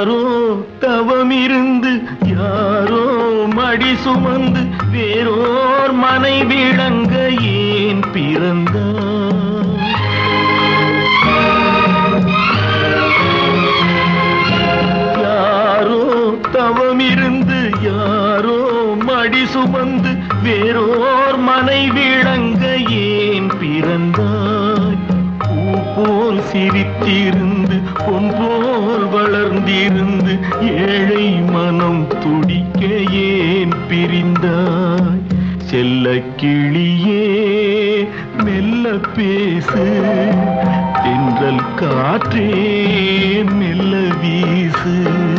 யாரோ தவமிருந்து யாரோ மடி சுமந்து வேறோர் மனை விளங்க ஏன் பிறந்தார் யாரோ தவமிருந்து யாரோ மடி சுமந்து வேறோர் மனை விளங்க ஏன் பிறந்தாய் பூ போல் சிரித்திருந்து பொன் போல் வளர்ந்திருந்து ஏழை மனம் துடிக்க ஏன் பிரிந்தாய் செல்ல கிளியே மெல்ல பேசு தென்றல் காற்றே மெல்ல வீசு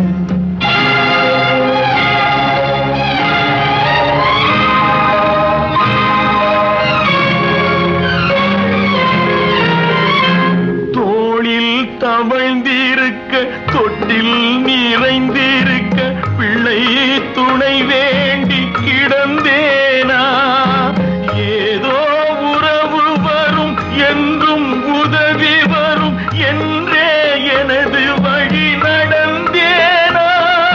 தோளில் தவழ்ந்திருக்க தொட்டில் நிறைந்திருக்க பிள்ளை துணை வேண்டி கிடந்தேனா ஏதோ உறவு வரும் என்றும் உதவி வரும் என்றே எனது வழி நடந்தேனா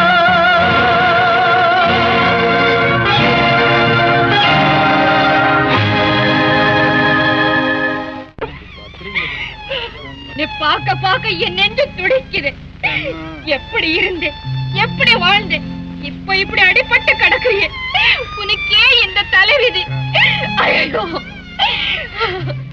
நீ பார்க்க பார்க்க என் நெஞ்சு துடிக்குது எப்படி இருந்தேன் எப்படி வாழ்ந்தேன் இப்ப இப்படி அடிபட்டு கிடக்குறியே உனக்கே இந்த தலைவிதி ஐயோ